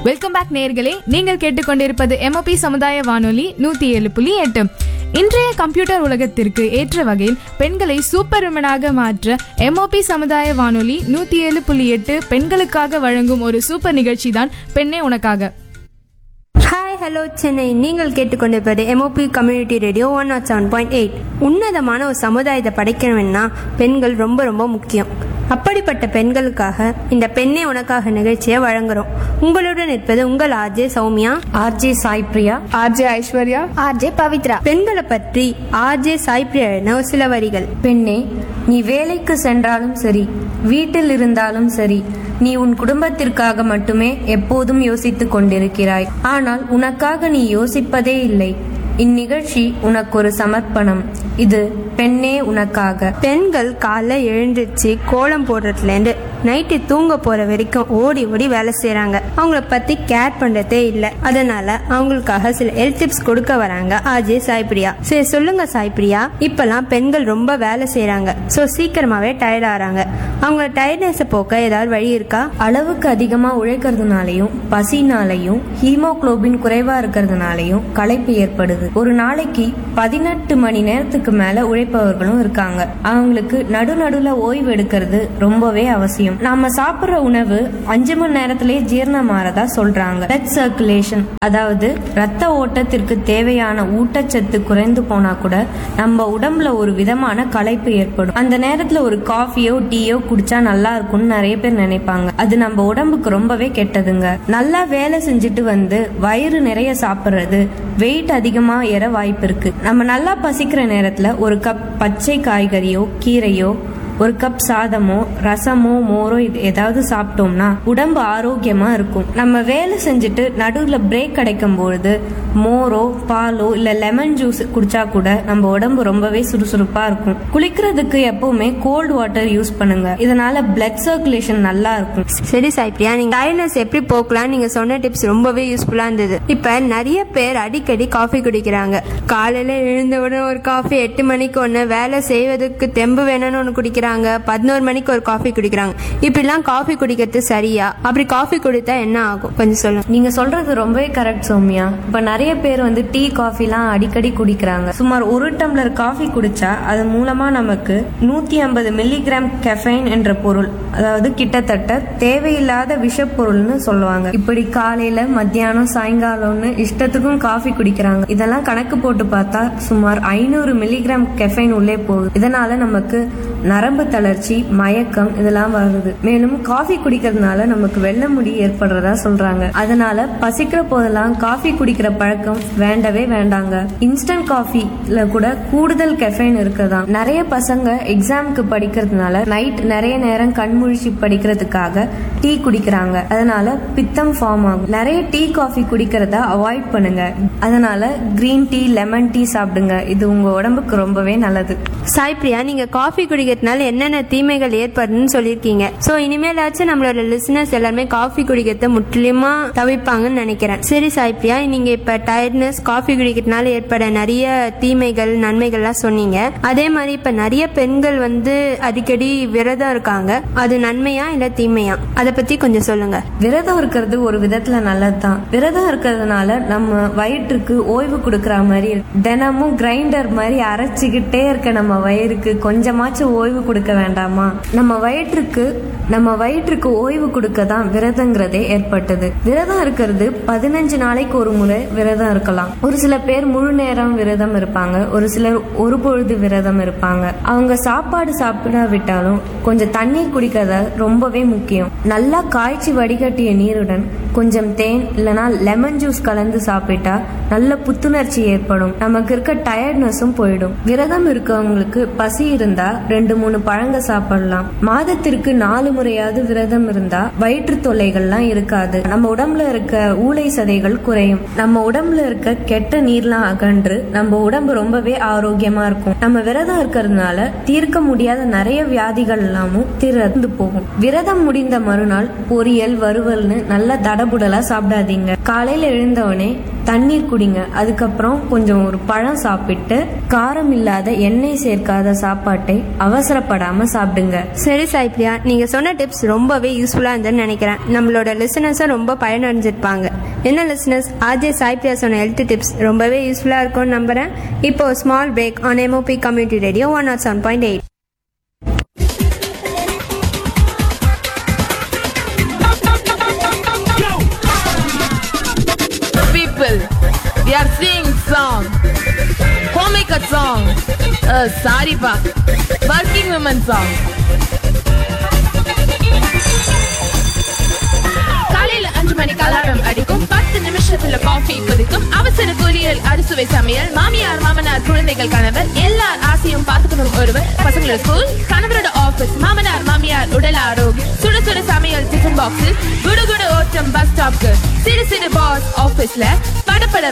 Welcome back நேர்களே நீங்கள் கேட்டுக்கொண்டிருப்பது எம்ஓபி சமுதாய வானொலி நூத்தி ஏழு புள்ளி எட்டு இன்றைய கம்ப்யூட்டர் உலகத்திற்கு ஏற்ற வகையில் பெண்களை சூப்பர் விமனாக மாற்ற எம்ஓபி சமுதாய வானொலி நூத்தி ஏழு புள்ளி எட்டு பெண்களுக்காக வழங்கும் ஒரு சூப்பர் நிகழ்ச்சி தான் பெண்ணே உனக்காக ஹாய் ஹலோ சென்னை நீங்கள் கேட்டுக்கொண்டிருப்பது MOP community radio one nought seven point eight உன்னதமான ஒரு சமுதாயத்தை படைக்கணும்னா பெண்கள் ரொம்ப ரொம்ப முக்கியம் அப்படிப்பட்ட பெண்களுக்காக இந்த பெண்ணே உனக்காக நிகழ்ச்சியை வழங்குறோம் உங்களுடன் இருப்பது உங்கள் RJ Soumya RJ Sai Priya RJ Aishwarya RJ Pavithra பெண்களை பற்றி ஆர்ஜே சாய் பிரியா எழுதின ஒரு சில வரிகள் பெண்ணே நீ வேலைக்கு சென்றாலும் சரி வீட்டில் இருந்தாலும் சரி நீ உன் குடும்பத்திற்காக மட்டுமே எப்போதும் யோசித்துக் கொண்டிருக்கிறாய் ஆனால் உனக்காக நீ யோசிப்பதே இல்லை இந்நிகழ்ச்சி உனக்கு ஒரு சமர்ப்பணம் இது பெண்ணே உனக்காக பெண்கள் காலைல எழுந்திருச்சு கோலம் போடுறதுலேருந்து நைட்டு தூங்க போற வரைக்கும் ஓடி ஓடி வேலை செய்றாங்க அவங்கள பத்தி கேர் பண்றதே இல்ல அதனால அவங்களுக்காக சில ஹெல்த் டிப்ஸ் கொடுக்க வராங்க ஆஜே சாய்பிரியா சரி சொல்லுங்க சாய்பிரியா இப்பெல்லாம் பெண்கள் ரொம்ப வேலை செய்றாங்க ஸோ சீக்கிரமாவே டயர்ட் ஆறாங்க அவங்க டயர்ட்னஸை போக்க ஏதாவது வழி இருக்கா அளவுக்கு அதிகமா உழைக்கிறதுனாலையும் பசினாலையும் ஹீமோகுளோபின் குறைவா இருக்கிறதுனாலையும் களைப்பு ஏற்படுது ஒரு நாளைக்கு பதினெட்டு மணி நேரத்துக்கு மேல உழைப்பவர்களும் இருக்காங்க அவங்களுக்கு நடு நடுல ஓய்வு எடுக்கிறது ரொம்பவே அவசியம் நாம சாப்பிடுற உணவு அஞ்சு மணி நேரத்திலேயே ஜீரணமாறதா சொல்றாங்க பிளட் சர்க்குலேஷன் அதாவது ரத்த ஓட்டத்திற்கு தேவையான ஊட்டச்சத்து குறைந்து போனா கூட நம்ம உடம்புல ஒரு விதமான களைப்பு ஏற்படும் அந்த நேரத்துல ஒரு காஃபியோ டீயோ குடிச்சா நல்லா இருக்கும்னு நிறைய பேர் நினைப்பாங்க அது நம்ம உடம்புக்கு ரொம்பவே கெட்டதுங்க நல்லா வேலை செஞ்சுட்டு வந்து வயிறு நிறைய சாப்பிடுறது வெயிட் அதிகமா ஏற வாய்ப்பு இருக்கு நம்ம நல்லா பசிக்கிற நேரத்துல ஒரு கப் பச்சை காய்கறியோ கீரையோ ஒரு கப் சாதமோ ரசமோ மோரோ இது ஏதாவது சாப்பிட்டோம்னா உடம்பு ஆரோக்கியமா இருக்கும் நம்ம வேலை செஞ்சுட்டு நடுவுல பிரேக் கிடைக்கும் பொழுது மோரோ பாலோ இல்ல லெமன் ஜூஸ் குடிச்சா கூட நம்ம உடம்பு ரொம்பவே சுறுசுறுப்பா இருக்கும் குளிக்கிறதுக்கு எப்பவுமே கோல்டு வாட்டர் யூஸ் பண்ணுங்க இதனால பிளட் சர்க்குலேஷன் நல்லா இருக்கும் சரி சாய்பிரியா நீங்க டயர்ட்னஸ் எப்படி போக்கலாம் நீங்க சொன்ன டிப்ஸ் ரொம்பவே யூஸ்ஃபுல்லா இருந்தது இப்ப நிறைய பேர் அடிக்கடி காஃபி குடிக்கிறாங்க காலையில எழுந்த உடனே ஒரு காஃபி எட்டு மணிக்கு ஒன்று வேலை செய்வதற்கு தெம்பு வேணும்னு ஒன்று குடிக்கிறாங்க பதினோரு மணிக்கு ஒரு காஃபி குடிக்கிறாங்க இப்படிலாம் காஃபி குடிக்கிறது சரியா அப்படி காஃபி குடித்தா என்ன ஆகும் கொஞ்சம் சொல்லுங்க நீங்க சொல்றது ரொம்பவே கரெக்ட் சௌமியா இப்ப நிறைய பேர் வந்து டீ காஃபிலாம் அடிக்கடி குடிக்கிறாங்க சுமார் ஒரு டம்ளர் காஃபி குடிச்சா அது மூலமா நமக்கு நூத்தி ஐம்பது மில்லிகிராம் கெஃபைன் என்ற பொருள் அதாவது கிட்டத்தட்ட தேவையில்லாத விஷப்பொருள்னு சொல்லுவாங்க இப்படி காலையில மத்தியானம் சாயங்காலம்னு இஷ்டத்துக்கும் காஃபி குடிக்கிறாங்க இதெல்லாம் கணக்கு போட்டு பார்த்தா சுமார் ஐநூறு மில்லிகிராம் கெஃபைன் உள்ளே போகுது இதனால நமக்கு நரம்பு தளர்ச்சி மயக்கம் இதெல்லாம் வருது மேலும் காஃபி குடிக்கிறதுனால நமக்கு வெள்ளை முடி ஏற்படுறதா சொல்றாங்க அதனால பசிக்கிற போதெல்லாம் காஃபி குடிக்கிற பழக்கம் வேண்டவே வேண்டாங்க இன்ஸ்டன்ட் காஃபில கூட கூடுதல் கெஃபைன் இருக்குதாம் நிறைய பசங்க எக்ஸாமுக்கு படிக்கிறதுனால நைட் நிறைய நேரம் கண்முழிச்சு படிக்கிறதுக்காக டீ குடிக்கிறாங்க அதனால பித்தம் ஃபார்ம் ஆகும் நிறைய டீ காஃபி குடிக்கிறத அவாய்ட் பண்ணுங்க அதனால கிரீன் டீ லெமன் டீ சாப்பிடுங்க இது உங்க உடம்புக்கு ரொம்பவே நல்லது சாய்பிரியா நீங்க காஃபி குடிக்கிறதுனால என்னென்ன தீமைகள் ஏற்படுதுன்னு சொல்லியிருக்கீங்க ஸோ இனிமேலாச்சும் நம்மளோட லிசனர்ஸ் எல்லாருமே காஃபி குடிக்கிறத முற்றிலுமா தவிர்ப்பாங்கன்னு நினைக்கிறேன் சரி சாய்பிரியா நீங்க இப்ப டயர்ட்னஸ் காஃபி குடிக்கிறதுனால ஏற்பட நிறைய தீமைகள் நன்மைகள்லாம் சொன்னீங்க அதே மாதிரி இப்ப நிறைய பெண்கள் வந்து அடிக்கடி விரதம் இருக்காங்க அது நன்மையா இல்ல தீமையா அதை பத்தி கொஞ்சம் சொல்லுங்க விரதம் இருக்கிறது ஒரு விதத்துல நல்லதுதான் விரதம் இருக்கிறதுனால நம்ம வயிற்றுக்கு ஓய்வு கொடுக்கற மாதிரி இருக்கு. தினமும் கிரைண்டர் மாதிரி அரைச்சிக்கிட்டே இருக்க நம்ம வயிறுக்கு கொஞ்சமாச்சும் ஓய்வு கொடுக்க வேண்டாமா நம்ம வயிற்றுக்கு நம்ம வயிற்றுக்கு ஓய்வு கொடுக்க தான் விரதங்கிறதே ஏற்பட்டது விரதம் இருக்கிறது பதினஞ்சு நாளைக்கு ஒரு முறை விரதம் இருக்கலாம் ஒரு சில பேர் முழு நேரம் விரதம் இருப்பாங்க ஒரு சிலர் ஒரு பொழுது விரதம் இருப்பாங்க அவங்க சாப்பாடு சாப்பிடாவிட்டாலும் கொஞ்சம் தண்ணீர் குடிக்கிறத ரொம்பவே முக்கியம் நல்லா காய்ச்சி வடிகட்டிய நீருடன் கொஞ்சம் தேன் இல்லனா லெமன் ஜூஸ் கலந்து சாப்பிட்டா நல்ல புத்துணர்ச்சி ஏற்படும் நமக்கு இருக்க டயர்ட்னஸும் போயிடும் விரதம் இருக்கவங்களுக்கு பசி இருந்தா ரெண்டு மூணு பழங்க சாப்பிடலாம் மாதத்திற்கு நாலு முறையாவது விரதம் இருந்தா வயிற்று தொல்லைகள்லாம் இருக்காது நம்ம உடம்புல இருக்க ஊளை சதைகள் குறையும் நம்ம உடம்புல இருக்க கெட்ட நீர்லாம் அகன்று நம்ம உடம்பு ரொம்பவே ஆரோக்கியமா இருக்கும் நம்ம விரதம் இருக்கிறதுனால தீர்க்க முடியாத நிறைய வியாதிகள் எல்லாமும் திறந்து போகும் விரதம் முடிந்த மறுநாள் பொரியல் வறுவல்னு நல்ல தடபுடலா சாப்பிடாதீங்க காலையில எழுந்தவனே தண்ணீர் குடிங்க அதுக்கப்புறம் கொஞ்சம் ஒரு பழம் சாப்பிட்டு காரம் இல்லாத எண்ணெய் சேர்க்காத சாப்பாட்டை அவசரப்படாம சாப்பிடுங்க சரி சாய்ப்ரியா நீங்க சொன்ன டிப்ஸ் ரொம்பவே யூஸ்ஃபுல்லா இருந்ததுன்னு நினைக்கிறேன் நம்மளோட லிசனர்ஸும் ரொம்ப பயனடைஞ்சிருப்பாங்க என்ன லிசனர்ஸ் ஆர்ஜே சாய்ப்ரியா சொன்ன ஹெல்த் டிப்ஸ் ரொம்பவே யூஸ்ஃபுல்லா இருக்கும்னு நம்புறேன் இப்போ small break on MOP community radio one nought seven point eight people. We are singing song. Homemaker song. Uh, sorry pa. Working women song. காலையில அஞ்சு மணிக்கு அலாரம் அடிக்கும் பத்து நிமிஷத்துல காஃபி கொதிக்கும் அவசர பொரியல் அறுசுவை சமையல் மாமியார் மாமனார் குழந்தைகள் கணவர் எல்லார் ஆசையும் பார்த்துக்கணும் ஒருவர் பசங்களோட ஸ்கூல் கணவரோட ஆபீஸ் மாமனார் மாமியார் உடல் ஆரோக்கியம் சுட சுட சமையல் டிஃபன் பாக்ஸில் குடு குடு ஓட்டம் பஸ் ஸ்டாப்க்கு சிறு சிறு பாஸ் ஆபீஸ்ல படப்பட